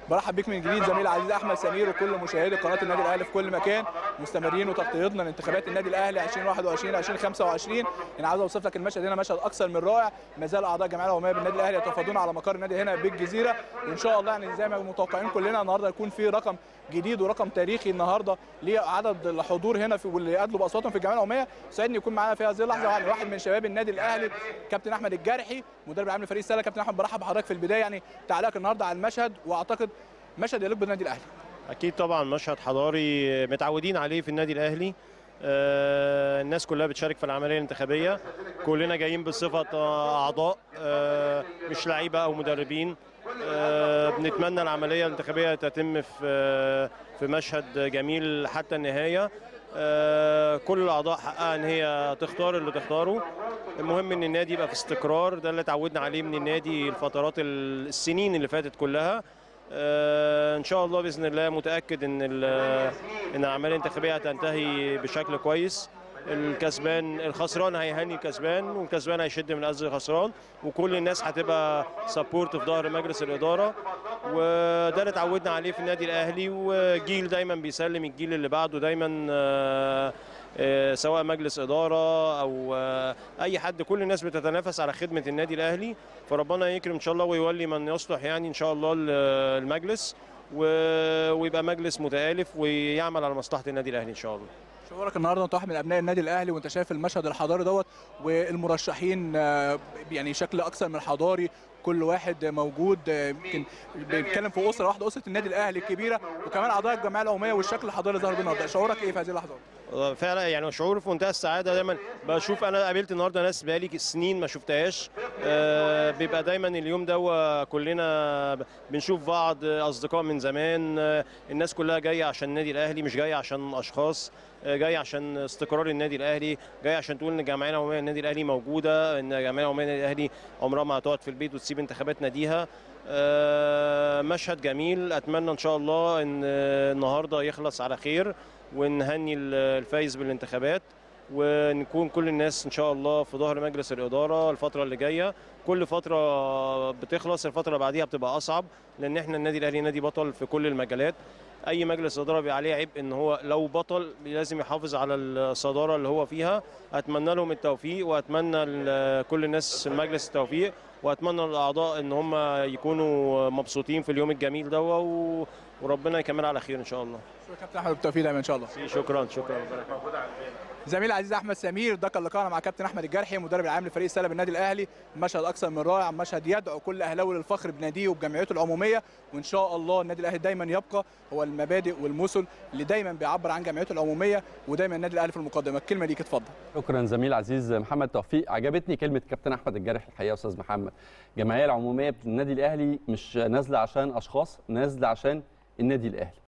برحب بيك من جديد زميلي العزيز احمد سمير وكل مشاهدي قناه النادي الاهلي في كل مكان مستمرين وتغطيتنا لانتخابات النادي الاهلي 2021 2025 انا عاوز اوصف لك المشهد هنا مشهد اكثر من رائع ما زال اعضاء الجمعيه العموميه بالنادي الاهلي يتفاضلون على مقر النادي هنا بالجزيره وان شاء الله يعني زي ما متوقعين كلنا النهارده يكون في رقم جديد ورقم تاريخي النهارده لعدد الحضور هنا في واللي ادلوا باصواتهم في الجمعيه العموميه سعدني يكون معانا في هذه اللحظه يعني واحد من شباب النادي الاهلي كابتن احمد الجارحي مدرب العام لفريق السله كابتن احمد برحب بحضرتك في البدايه يعني تعليقك النهارده على المشهد واعتقد مشهد يليق بالنادي الاهلي اكيد طبعا مشهد حضاري متعودين عليه في النادي الاهلي آه، الناس كلها بتشارك في العمليه الانتخابيه كلنا جايين بصفه آه، اعضاء آه، مش لعيبه او مدربين آه، بنتمنى العمليه الانتخابيه تتم في آه، في مشهد جميل حتى النهايه آه، كل الاعضاء حقها ان هي تختار اللي تختاره المهم ان النادي يبقى في استقرار ده اللي اتعودنا عليه من النادي الفترات السنين اللي فاتت كلها آه، ان شاء الله باذن الله متاكد ان ال- ان العمليه الانتخابيه هتنتهي بشكل كويس الكسبان الخسران هيهني الكسبان والكسبان هيشد من ازر الخسران وكل الناس هتبقى سبورت في ظهر مجلس الاداره وده اللي اتعودنا عليه في النادي الاهلي وجيل دايما بيسلم الجيل اللي بعده دايما آه، آه، سواء مجلس اداره او آه، اي حد كل الناس بتتنافس على خدمه النادي الاهلي فربنا يكرم ان شاء الله ويولي من يصلح يعني ان شاء الله ال- المجلس و- ويبقى مجلس متآلف ويعمل على مصلحه النادي الاهلي ان شاء الله شعورك النهارده انت واحد من ابناء النادي الاهلي وانت شايف المشهد الحضاري دوت والمرشحين آه، يعني شكل اكثر من حضاري كل واحد موجود آه، يمكن بنتكلم في اسره واحده اسره النادي الاهلي الكبيره وكمان اعضاء الجمعيه العموميه والشكل الحضاري اللي ظهر بينا النهارده شعورك ايه في هذه اللحظات؟ فعلا يعني شعور في منتهى السعاده دايما بشوف انا قابلت النهارده ناس بقالي سنين ما شفتهاش آه، بيبقى دايما اليوم ده كلنا بنشوف بعض اصدقاء من زمان آه، الناس كلها جايه عشان النادي الاهلي مش جايه عشان اشخاص آه، جاي عشان استقرار النادي الاهلي جاي عشان تقول ان الجمعيه العموميه النادي الاهلي موجوده ان الجمعيه العموميه النادي الاهلي عمرها ما هتقعد في البيت وتسيب انتخابات ناديها آه، مشهد جميل اتمنى ان شاء الله ان آه، النهارده يخلص على خير ونهني ال- الفايز بالانتخابات ونكون كل الناس ان شاء الله في ظهر مجلس الاداره الفتره اللي جايه كل فتره بتخلص الفتره اللي بعديها بتبقى اصعب لان احنا النادي الاهلي نادي بطل في كل المجالات اي مجلس اداره بيبقى عليه عبء ان هو لو بطل لازم يحافظ على الصداره اللي هو فيها اتمنى لهم التوفيق واتمنى ل- كل الناس المجلس التوفيق واتمنى للاعضاء ان هم يكونوا مبسوطين في اليوم الجميل ده و- وربنا يكمل على خير ان شاء الله شكرا كابتن احمد بالتوفيق دايما ان شاء الله شكرا شكرا زميلي العزيز احمد سمير ده كان لقاءنا مع كابتن احمد الجرحي مدرب العام لفريق السله بالنادي الاهلي مشهد اكثر من رائع مشهد يدعو كل اهلاوي للفخر بناديه وبجمعيته العموميه وان شاء الله النادي الاهلي دايما يبقى هو المبادئ والمثل اللي دايما بيعبر عن جمعيته العموميه ودايما النادي الاهلي في المقدمه الكلمه ليك اتفضل شكرا زميل عزيز محمد توفيق عجبتني كلمه كابتن احمد الجارح الحقيقه يا استاذ محمد الجمعيه العموميه بالنادي الاهلي مش نازله عشان اشخاص نازله عشان النادي الاهلي